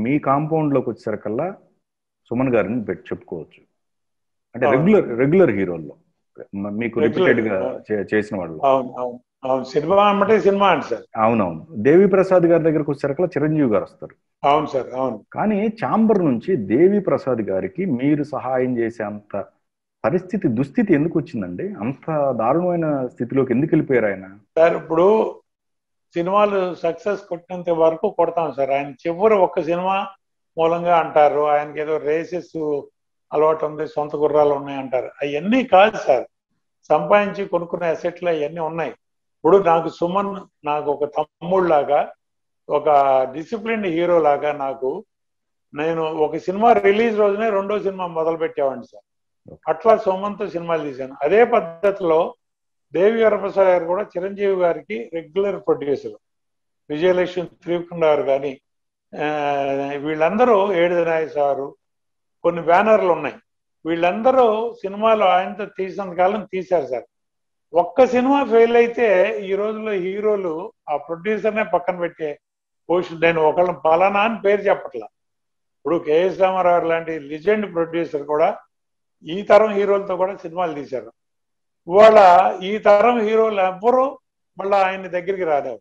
మీ compound లోకి వచ్చేసరికల్లా సుమన్ గారిని పెట్టి చెప్పుకోవచ్చు అంటే అవును. రెగ్యులర్ రెగ్యులర్ హీరోల్లో మ- మీకు Regular, రిపీటెడ్ గా అవును. చే- చేసిన వాళ్ళు అవును అవును అవును సినిమా అంటే సినిమా అండి సార్ అవునవును దేవి ప్రసాద్ గారి దగ్గరకు వచ్చేసరికల్లా చిరంజీవి గారు వస్తారు అవును సార్ అవును కానీ చాంబర్ నుంచి దేవి ప్రసాద్ గారికి మీరు సహాయం చేసే అంత పరిస్థితి దుస్థితి ఎందుకు వచ్చిందండి అంత దారుణమైన స్థితిలోకి ఎందుకు వెళ్ళిపోయారు ఆయన సార్ ఇప్పుడు సినిమాలు సక్సెస్ కొట్టినంత వరకు కొడతాం సార్ ఆయన చివరి ఒక్క సినిమా మూలంగా అంటారు ఆయనకి ఏదో రేసెస్ అలవాటు ఉంది సొంత గుర్రాలు ఉన్నాయి అంటారు అవన్నీ కాదు సార్ సంపాదించి కొనుక్కునే అసెట్లు అవన్నీ ఉన్నాయి ఇప్పుడు నాకు సుమన్ నాకు ఒక తమ్ముళ్ళలాగా ఒక డిసిప్లిన్ హీరో లాగా నాకు నేను ఒక సినిమా రిలీజ్ రోజునే రెండో సినిమా మొదలు పెట్టేవాడిని సార్ అట్లా సుమన్తో సినిమాలు తీశాను అదే పద్ధతిలో దేవి వరప్రసాద్ గారు కూడా చిరంజీవి గారికి రెగ్యులర్ ప్రొడ్యూసర్ విజయలక్ష్మి త్రివిక్రమ్ గారు కానీ వీళ్ళందరూ ఏడు నాయ సారు కొన్ని బ్యానర్లు ఉన్నాయి వీళ్ళందరూ సినిమాలు ఆయనతో తీసినంత కాలం తీశారు సార్ ఒక్క సినిమా ఫెయిల్ అయితే ఈ రోజుల్లో హీరోలు ఆ ప్రొడ్యూసర్నే పక్కన పెట్టే పోషన్ నేను ఒకళ్ళ పలానా అని పేరు చెప్పట్లా ఇప్పుడు కేఎస్ రామారావు లాంటి లిజెండ్ ప్రొడ్యూసర్ కూడా ఈ తరం హీరోలతో కూడా సినిమాలు తీశారు ఇవాళ ఈ తరం హీరోలు ఎవ్వరూ మళ్ళీ ఆయన దగ్గరికి రాలేవు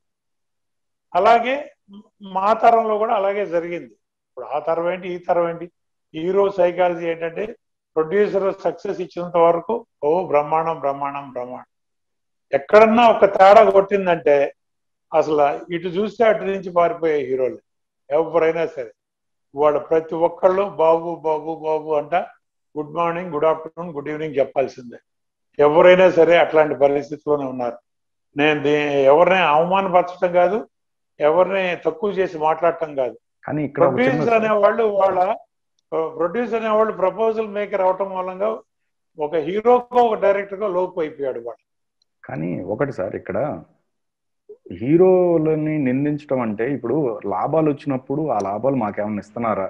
అలాగే మా తరంలో కూడా అలాగే జరిగింది ఇప్పుడు ఆ తరం ఏంటి ఈ తరం ఏంటి హీరో సైకాలజీ ఏంటంటే ప్రొడ్యూసర్ సక్సెస్ ఇచ్చినంత వరకు ఓ బ్రహ్మాండం బ్రహ్మాండం బ్రహ్మాండం ఎక్కడన్నా ఒక తేడా కొట్టిందంటే అసలు ఇటు చూస్తే అటు నుంచి పారిపోయే హీరోలు ఎవరైనా సరే వాళ్ళ ప్రతి ఒక్కళ్ళు బాబు బాబు బాబు అంట good morning good afternoon good evening చెప్పాల్సిందే ఎవరైనా సరే అట్లాంటి పరిస్థితిలోనే ఉన్నారు నేను దీ- ఎవరిని అవమానపరచడం కాదు ఎవరిని తక్కువ చేసి మాట్లాడటం కాదు కానీ ఇక్కడ ఒక చిన్న- ప్రొడ్యూసర్ అనేవాళ్ళు వాళ్ళ ప్రొడ్యూసర్ అనేవాళ్ళు ప్రపోజల్ మేకర్ అవటం మూలంగా ఒక హీరోకో ఒక డైరెక్టర్కో లోపు అయిపోయాడు వాడు కానీ ఒకటి సార్ ఇక్కడ హీరోలని నిందించడం అంటే ఇప్పుడు లాభాలు వచ్చినప్పుడు ఆ లాభాలు మాకేమన్నా ఇస్తున్నారా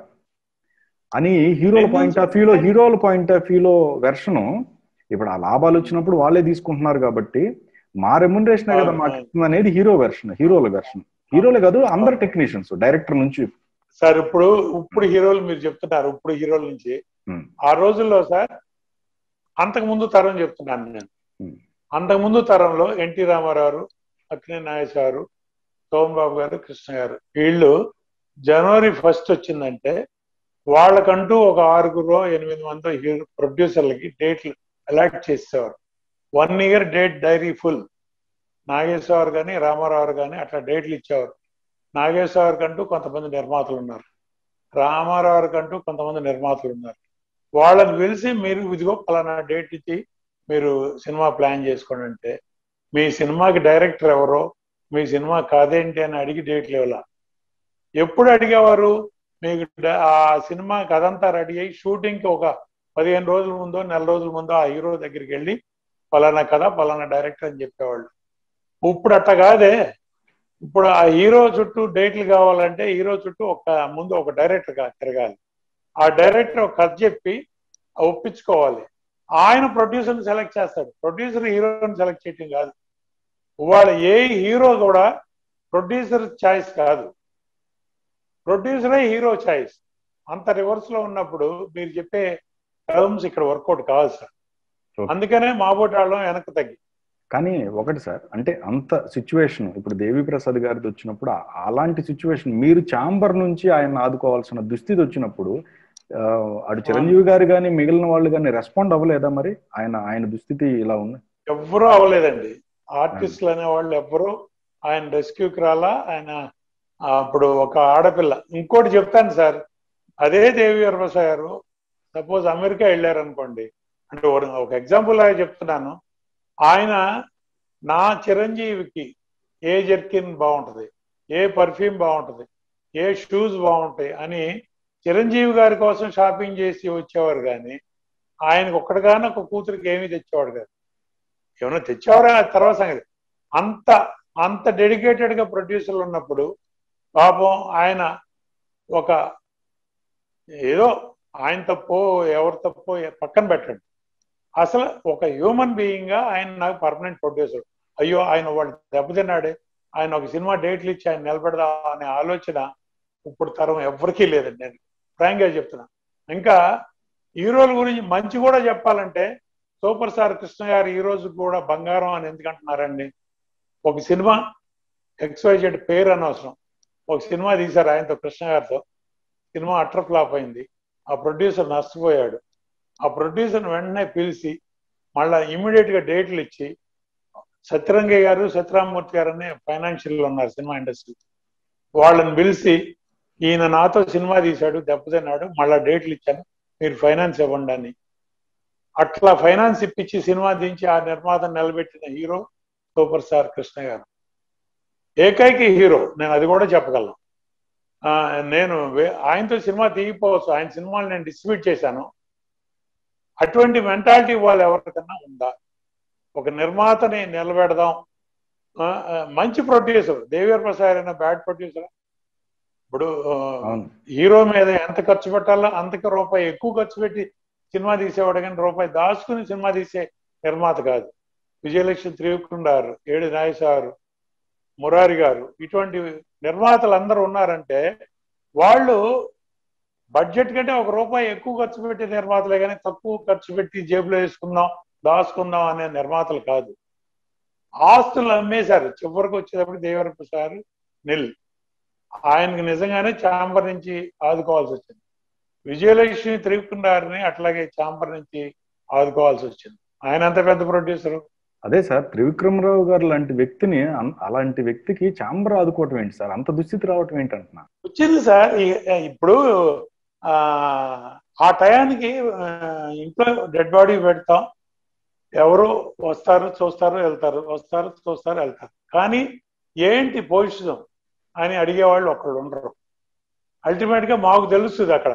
అని హీరోల పాయింట్ ఆఫ్ వ్యూలో హీరోల పాయింట్ ఆఫ్ వ్యూలో వెర్షను ఇప్పుడు ఆ లాభాలు వచ్చినప్పుడు వాళ్ళే తీసుకుంటున్నారు కాబట్టి మా రెమ్యునరేషన్ కదా అవును, మాకు అవును. ఇస్తుంది అనేది హీరో వెర్షన్ హీరోల వెర్షన్ హీరోలే కాదు అందరు టెక్నీషియన్స్ డైరెక్టర్ నుంచి సార్ ఇప్పుడు ఇప్పుడు హీరోలు మీరు చెప్తున్నారు ఇప్పుడు హీరోల నుంచి ఉమ్, ఆ రోజుల్లో సార్ అంతకు ముందు తరం చెప్తున్నాను నేను ఉమ్, అంతకు ముందు తరంలో ఎన్టీ రామారావు అక్కినే నాగేశ్ గారు సోమబాబు గారు కృష్ణ గారు వీళ్ళు జనవరి ఫస్ట్ వచ్చిందంటే వాళ్ళకంటూ ఒక ఆరుగురు ఎనిమిది మంది హీరో ప్రొడ్యూసర్లకి డేట్లు అలాట్ చేసేవారు one year date diary full Nageswar కానీ రామారావు కానీ అట్లా డేట్లు ఇచ్చేవారు నాగేశ్వర్ కంటూ కొంతమంది నిర్మాతలు ఉన్నారు రామారావు కంటూ కొంతమంది నిర్మాతలు ఉన్నారు వాళ్ళని పిలిచి మీరు ఇదిగో పలానా డేట్ ఇచ్చి మీరు సినిమా ప్లాన్ చేసుకోండి అంటే మీ సినిమాకి డైరెక్టర్ ఎవరో మీ సినిమా కాదేంటి అని అడిగి డేట్లు ఇవ్వాల ఎప్పుడు అడిగేవారు మీకు డ- ఆ సినిమా కథంతా రెడీ అయ్యి షూటింగ్కి ఒక పదిహేను రోజుల ముందో నెల రోజుల ముందో ఆ హీరో దగ్గరికి వెళ్ళి పలానా కథ పలానా డైరెక్టర్ అని చెప్పేవాళ్ళు ఇప్పుడు అట్ట కాదే ఇప్పుడు ఆ హీరో చుట్టూ డేట్లు కావాలంటే హీరో చుట్టూ ఒక ముందు ఒక డైరెక్టర్ తిరగాలి ఆ డైరెక్టర్ ఒక కథ చెప్పి ఆ ఒప్పించుకోవాలి ఆయన ప్రొడ్యూసర్ని సెలెక్ట్ చేస్తాడు ప్రొడ్యూసర్ హీరోని సెలెక్ట్ చేయటం కాదు వాళ్ళ ఏ హీరో కూడా ప్రొడ్యూసర్ ఛాయిస్ కాదు ప్రొడ్యూసరే హీరో ఛాయిస్ అంత రివర్స్ లో ఉన్నప్పుడు మీరు చెప్పే టర్మ్స్ ఇక్కడ వర్కౌట్ కాదు సార్ Okay. అందుకనే మాబోటి వాళ్ళం వెనక్కి తగ్గి కానీ ఒకటి సార్ అంటే అంత సిచ్యువేషన్ ఇప్పుడు దేవి ప్రసాద్ గారిది వచ్చినప్పుడు ఆ- అలాంటి సిచ్యువేషన్ మీరు చాంబర్ నుంచి ఆయన ఆదుకోవాల్సిన దుస్థితి వచ్చినప్పుడు ఆ, అటు చిరంజీవి గారు కానీ మిగిలిన వాళ్ళు కానీ రెస్పాండ్ అవ్వలేదా మరి ఆయన ఆయన దుస్థితి ఇలా ఉంది ఎవ్వరూ అవ్వలేదండి ఆర్టిస్టులు అనే వాళ్ళు ఎవ్వరూ ఆయన రెస్క్యూకి రాలా ఆయన ఆ, అప్పుడు ఒక ఆడపిల్ల ఇంకోటి చెప్తాను సార్ అదే దేవి వరప్రసాద్ గారు సపోజ్ అమెరికా వెళ్ళారు అనుకోండి అంటే ఒక- ఒక ఎగ్జాంపుల్ లాగా చెప్తున్నాను ఆయన నా చిరంజీవికి ఏ జర్కిన్ బాగుంటుంది ఏ పర్ఫ్యూమ్ బాగుంటుంది ఏ షూస్ బాగుంటాయి అని చిరంజీవి గారి కోసం షాపింగ్ చేసి వచ్చేవారు కానీ ఆయనకు ఒక్కడిగానే ఒక కూతురికి ఏమీ తెచ్చేవాడు కాదు ఏమైనా తెచ్చేవారా అది తర్వాత సంగతి అంత అంత డెడికేటెడ్ గా ప్రొడ్యూసర్లు ఉన్నప్పుడు పాపం ఆయన ఒక ఏదో ఆయన తప్పో ఎవరి తప్పో పక్కన పెట్టండి అసలు ఒక హ్యూమన్ బీయింగ్ గా ఆయన నాకు పర్మనెంట్ ప్రొడ్యూసర్ అయ్యో ఆయన వాళ్ళు దెబ్బతిన్నాడే ఆయన ఒక సినిమా డేట్లు ఇచ్చి ఆయన నిలబెడదా అనే ఆలోచన ఇప్పుడు తరం ఎవరికీ లేదండి నేను ఫ్రాంక్గా చెప్తున్నా ఇంకా హీరోల గురించి మంచి కూడా చెప్పాలంటే సూపర్ స్టార్ కృష్ణ గారు ఈ రోజు కూడా బంగారం అని ఎందుకంటున్నారండి ఒక సినిమా ఎక్స్వైజెడ్ పేరు అనవసరం ఒక సినిమా తీశారు ఆయనతో కృష్ణ గారితో సినిమా అట్టర్ ఫ్లాప్ అయింది ఆ ప్రొడ్యూసర్ నష్టపోయాడు ఆ ప్రొడ్యూసర్ వెంటనే పిలిచి మళ్ళా ఇమీడియట్ గా డేట్లు ఇచ్చి సత్యరంగయ్య గారు సత్యరామమూర్తి గారు అనే ఫైనాన్షియల్ ఉన్నారు సినిమా ఇండస్ట్రీ వాళ్ళని పిలిచి ఈయన నాతో సినిమా తీశాడు దెబ్బతిన్నాడు మళ్ళా డేట్లు ఇచ్చాను మీరు ఫైనాన్స్ ఇవ్వండి అని అట్లా ఫైనాన్స్ ఇప్పించి సినిమా దించి ఆ నిర్మాతను నిలబెట్టిన హీరో సూపర్ స్టార్ కృష్ణ గారు ఏకైక హీరో నేను అది కూడా చెప్పగలను ఆ, నేను వే- ఆయనతో సినిమా తీయకపోవచ్చు ఆయన సినిమాలు నేను డిస్ట్రిబ్యూట్ చేశాను అటువంటి మెంటాలిటీ వాళ్ళు ఎవరికన్నా ఉందా ఒక నిర్మాతని నిలబెడదాం ఆ, ఆ, మంచి ప్రొడ్యూసర్ దేవేర్ ప్రసాద్ అయినా బ్యాడ్ ప్రొడ్యూసర్ ఇప్పుడు ఆ, అవును హీరో మీద ఎంత ఖర్చు పెట్టాలో అంతకు రూపాయి ఎక్కువ ఖర్చు పెట్టి సినిమా తీసేవాడు కానీ రూపాయి దాచుకుని సినిమా తీసే నిర్మాత కాదు విజయలక్ష్మి త్రివిక్రమ్ గారు ఏడు నాగేశ్వర మురారి గారు ఇటువంటి నిర్మాతలు అందరూ ఉన్నారంటే వాళ్ళు బడ్జెట్ కంటే ఒక రూపాయి ఎక్కువ ఖర్చు పెట్టే నిర్మాతలే కానీ తక్కువ ఖర్చు పెట్టి జేబులో వేసుకుందాం దాచుకుందాం అనే నిర్మాతలు కాదు ఆస్తులు అమ్మేశారు చివరికి వచ్చేటప్పుడు దేవర ప్రసాద్ నిల్ ఆయనకి నిజంగానే చాంబర్ నుంచి ఆదుకోవాల్సి వచ్చింది విజయలక్ష్మి త్రివిక్రమ్ అట్లాగే చాంబర్ నుంచి ఆదుకోవాల్సి వచ్చింది ఆయన అంత పెద్ద ప్రొడ్యూసర్ అదే సార్ త్రివిక్రమరావు గారు లాంటి వ్యక్తిని అన్- అలాంటి వ్యక్తికి చాంబర్ ఆదుకోవటం ఏంటి సార్ అంత దుస్థితి రావటం ఏంటి అంటున్నా వచ్చింది సార్ ఈ- ఇప్పుడు ఆ ఆ టయానికి ఆ, ఇంట్లో డెడ్ బాడీ పెడతాం ఎవరు వస్తారు చూస్తారు వెళ్తారు వస్తారు చూస్తారు వెళ్తారు కానీ ఏంటి పొజిషన్ అని అడిగేవాళ్ళు ఒకళ్ళు ఉండరు అల్టిమేట్ గా మాకు తెలుస్తుంది అక్కడ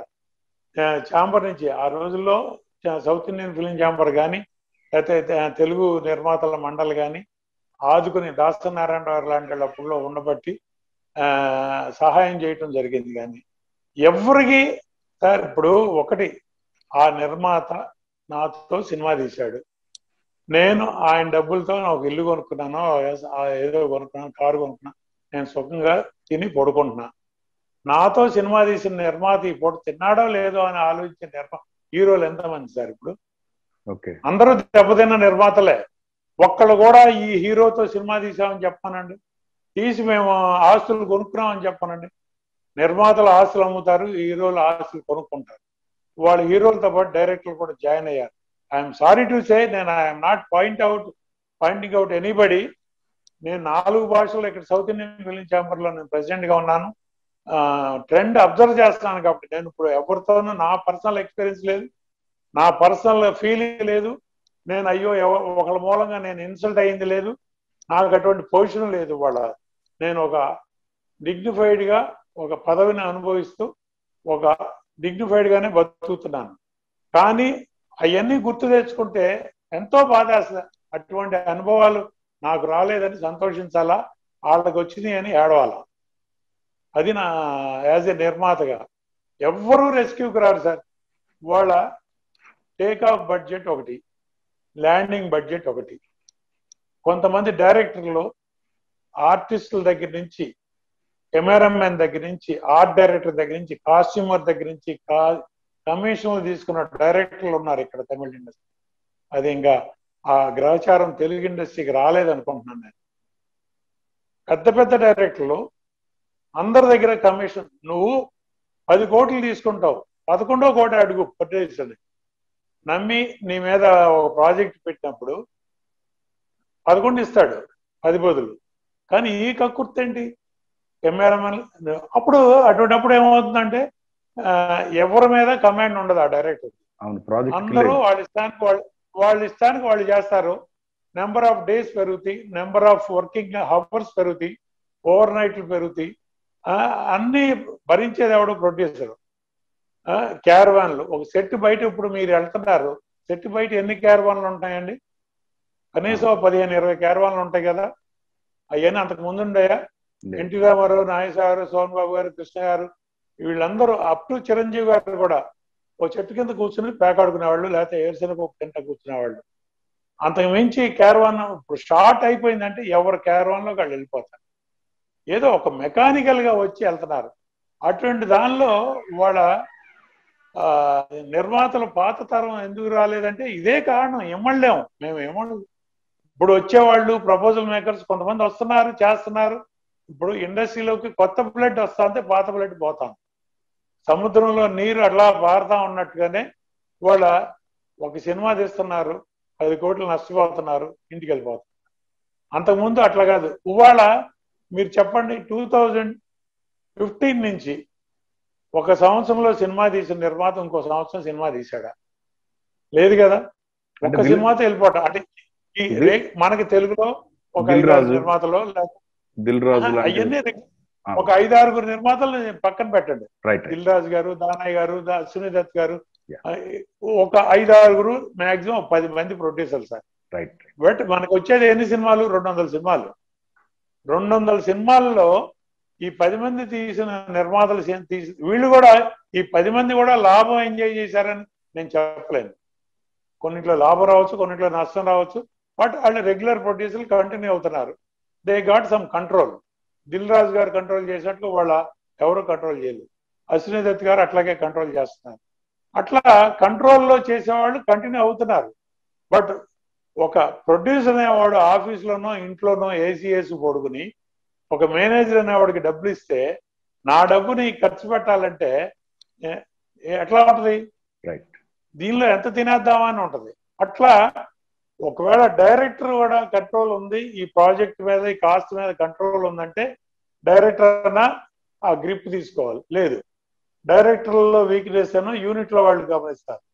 ఛాంబర్ నుంచి ఆ రోజుల్లో చ- సౌత్ ఇండియన్ ఫిలిం ఛాంబర్ కానీ లేకపోతే తె- తెలుగు నిర్మాతల మండలి కానీ ఆదుకుని దాస నారాయణరావు లాంటి వాళ్ళు అప్పుడులో ఉండబట్టి ఆ, సహాయం చేయటం జరిగింది కానీ ఎవరికి సార్ ఇప్పుడు ఒకటి ఆ నిర్మాత నాతో సినిమా తీశాడు నేను ఆయన డబ్బులతో ఒక ఇల్లు కొనుక్కున్నాను ఆ ఏదో కొనుక్కున్నాను కారు కొనుక్కున్నాను నేను సుఖంగా తిని పడుకుంటున్నా నాతో సినిమా తీసిన నిర్మాత ఈ పూట తిన్నాడో లేదో అని ఆలోచించే నిర్మాత హీరోలు ఎంతమంది సార్ ఇప్పుడు ఓకే అందరూ దెబ్బతిన్న నిర్మాతలే ఒక్కళ్ళు కూడా ఈ హీరోతో సినిమా తీసామని చెప్పానండి తీసి మేము ఆస్తులు కొనుక్కున్నామని చెప్పానండి నిర్మాతలు ఆస్తులు అమ్ముతారు హీరోలు ఆస్తులు కొనుక్కుంటారు వాళ్ళు హీరోలతో పాటు డైరెక్టర్లు కూడా జాయిన్ అయ్యారు ఐఎమ్ సారీ టు సే నేను I'm not point out pointing out anybody నేను నాలుగు భాషల్లో ఇక్కడ సౌత్ ఇండియన్ ఫిలిం ఛాంబర్లో నేను ప్రెసిడెంట్ గా ఉన్నాను ట్రెండ్ అబ్జర్వ్ చేస్తున్నాను కాబట్టి నేను ఇప్పుడు ఎవరితోనూ నా పర్సనల్ ఎక్స్పీరియన్స్ లేదు నా పర్సనల్ ఫీలింగ్ లేదు నేను అయ్యో ఎవ- ఒకళ్ళ మూలంగా నేను ఇన్సల్ట్ అయింది లేదు నాకు అటువంటి పొజిషన్ లేదు వాళ్ళ నేను ఒక డిగ్నిఫైడ్ గా ఒక పదవిని అనుభవిస్తూ ఒక డిగ్నిఫైడ్ గానే బతుకుతున్నాను కానీ అవన్నీ గుర్తు తెచ్చుకుంటే ఎంతో బాధేస్తుంది అటువంటి అనుభవాలు నాకు రాలేదని సంతోషించాలా వాళ్ళకి వచ్చినాయి అని ఏడవాలా అది నా యాజ్ ఎ నిర్మాతగా ఎవ్వరూ రెస్క్యూకి రారు సార్ వాళ్ళ టేక్ ఆఫ్ బడ్జెట్ ఒకటి ల్యాండింగ్ బడ్జెట్ ఒకటి కొంతమంది డైరెక్టర్లు ఆర్టిస్టుల దగ్గర నుంచి కెమెరామెన్ దగ్గర నుంచి ఆర్ట్ డైరెక్టర్ దగ్గర నుంచి కాస్ట్యూమర్ దగ్గర నుంచి కమిషన్లు తీసుకున్న డైరెక్టర్లు ఉన్నారు ఇక్కడ తమిళ ఇండస్ట్రీ అది ఇంకా ఆ గ్రహచారం తెలుగు ఇండస్ట్రీకి రాలేదనుకుంటున్నాను నేను పెద్ద పెద్ద డైరెక్టర్లు అందరి దగ్గర కమిషన్ నువ్వు పది కోట్లు తీసుకుంటావు పదకొండో కోటి అడుగు ప్రొడ్యూసర్ని నమ్మి నీ మీద ఒక ప్రాజెక్ట్ పెట్టినప్పుడు పదకొండు ఇస్తాడు పది బదులు కానీ ఈ కక్కుర్తి ఏంటి కెమెరామెన్ అప్పుడు అటువంటిప్పుడు ఏమవుతుందంటే ఆ, ఎవరి మీద కమాండ్ ఉండదు ఆ డైరెక్టర్ అవును ప్రాజెక్ట్ అందరూ వాళ్ళ ఇష్టానికి వాళ్ళు వాళ్ళ ఇష్టానికి వాళ్ళు చేస్తారు నెంబర్ ఆఫ్ డేస్ పెరుగుతాయి నెంబర్ ఆఫ్ వర్కింగ్ హవర్స్ పెరుగుతాయి ఓవర్ నైట్లు పెరుగుతాయి ఆ, అన్ని భరించేది ఎవడు ప్రొడ్యూసర్ క్యారవాన్లు ఒక సెట్ బయట ఇప్పుడు మీరు వెళ్తున్నారు సెట్ బయట ఎన్ని క్యారవాన్లు ఉంటాయండి కనీసం ఓ పదిహేను ఇరవై క్యారవాన్లు ఉంటాయి కదా అవన్నీ అంతకు ముందు ఉండయా ఎన్టీ రామారావు నాగేశ్వర గారు సోహన్ బాబు గారు కృష్ణ గారు వీళ్ళందరూ అప్ టు చిరంజీవి గారు కూడా ఓ చెట్టు కింద కూర్చుని పేకాడుకునేవాళ్ళు లేకపోతే ఏరుశనగ ఒక తింట కూర్చునేవాళ్ళు అంతకు మించి క్యారవాన్ ఇప్పుడు షార్ట్ అయిపోయిందంటే ఎవరు క్యారవాన్ లో వాళ్ళు వెళ్ళిపోతారు ఏదో ఒక మెకానికల్ గా వచ్చి వెళ్తున్నారు అటువంటి దానిలో వాళ్ళ ఆ, నిర్మాతల పాత తరం ఎందుకు రాలేదంటే ఇదే కారణం ఎమ్మళ్ళేం మేము ఎమ్మళ్ళు ఇప్పుడు వచ్చేవాళ్ళు ప్రపోజల్ మేకర్స్ కొంతమంది వస్తున్నారు చేస్తున్నారు ఇప్పుడు ఇండస్ట్రీలోకి కొత్త బ్లడ్ వస్తా ఉంటే పాత బ్లడ్ పోతాం సముద్రంలో నీరు అట్లా పారుతా ఉన్నట్టుగానే వాళ్ళ ఒక సినిమా తీస్తున్నారు పది కోట్లు నష్టపోతున్నారు ఇంటికి వెళ్ళిపోతున్నారు అంతకుముందు అట్లా కాదు ఇవాళ మీరు చెప్పండి టూ థౌజండ్ ఫిఫ్టీన్ నుంచి ఒక సంవత్సరంలో సినిమా తీసిన నిర్మాత ఇంకో సంవత్సరం సినిమా తీశాడా లేదు కదా అంటే ఒక దిల్- సినిమాతో వెళ్ళిపోవటం అంటే ఈ దిల్- రే- మనకి తెలుగులో ఒక దిల్ ఐదారు రాజు. నిర్మాతలో లేకపోతే దిల్ రాజు లాంటి అవన్నీ ఒక ఐదు ఆరుగురు నిర్మాతలు పక్కన పెట్టండి రైట్ దిల్ రాజు గారు దానయ్య గారు దా- సునీల్ దత్ గారు Yeah. ఆ, ఒక ఐదు ఆరుగురు మాక్సిమం పది మంది ప్రొడ్యూసర్ సార్ రైట్ బట్ మనకు వచ్చేది ఎన్ని సినిమాలు రెండు వందల సినిమాలు రెండు వందల సినిమాల్లో ఈ పది మంది తీసిన నిర్మాతలు సీ- తీసి వీళ్ళు కూడా ఈ పది మంది కూడా లాభం ఎంజాయ్ చేశారని నేను చెప్పలేను కొన్నిట్లో లాభం రావచ్చు కొన్నిట్లో నష్టం రావచ్చు బట్ వాళ్ళు రెగ్యులర్ ప్రొడ్యూసర్లు కంటిన్యూ అవుతున్నారు they got some control Dil Raju గారు కంట్రోల్ చేసినట్లు వాళ్ళ ఎవరు కంట్రోల్ చేయలేదు అశ్విని దత్ గారు అట్లాగే కంట్రోల్ చేస్తున్నారు అట్లా కంట్రోల్లో చేసేవాళ్ళు కంటిన్యూ అవుతున్నారు బట్ ఒక ప్రొడ్యూసర్ అనేవాడు ఆఫీస్లోనో ఇంట్లోనో ఏసీఎస్ పడుకుని ఒక మేనేజర్ అనేవాడికి డబ్బులు ఇస్తే నా డబ్బుని ఖర్చు పెట్టాలంటే ఏ- ఏ- ఎట్లా ఉంటది రైట్ దీనిలో ఎంత తినేద్దామా అని ఉంటది అట్లా ఒకవేళ డైరెక్టర్ కూడా కంట్రోల్ ఉంది ఈ ప్రాజెక్ట్ మీద ఈ కాస్ట్ మీద కంట్రోల్ ఉందంటే డైరెక్టర్ అన్నా ఆ గ్రిప్ తీసుకోవాలి లేదు డైరెక్టర్లో వీక్నెస్ అను యూనిట్ లో వాళ్ళు గమనిస్తారు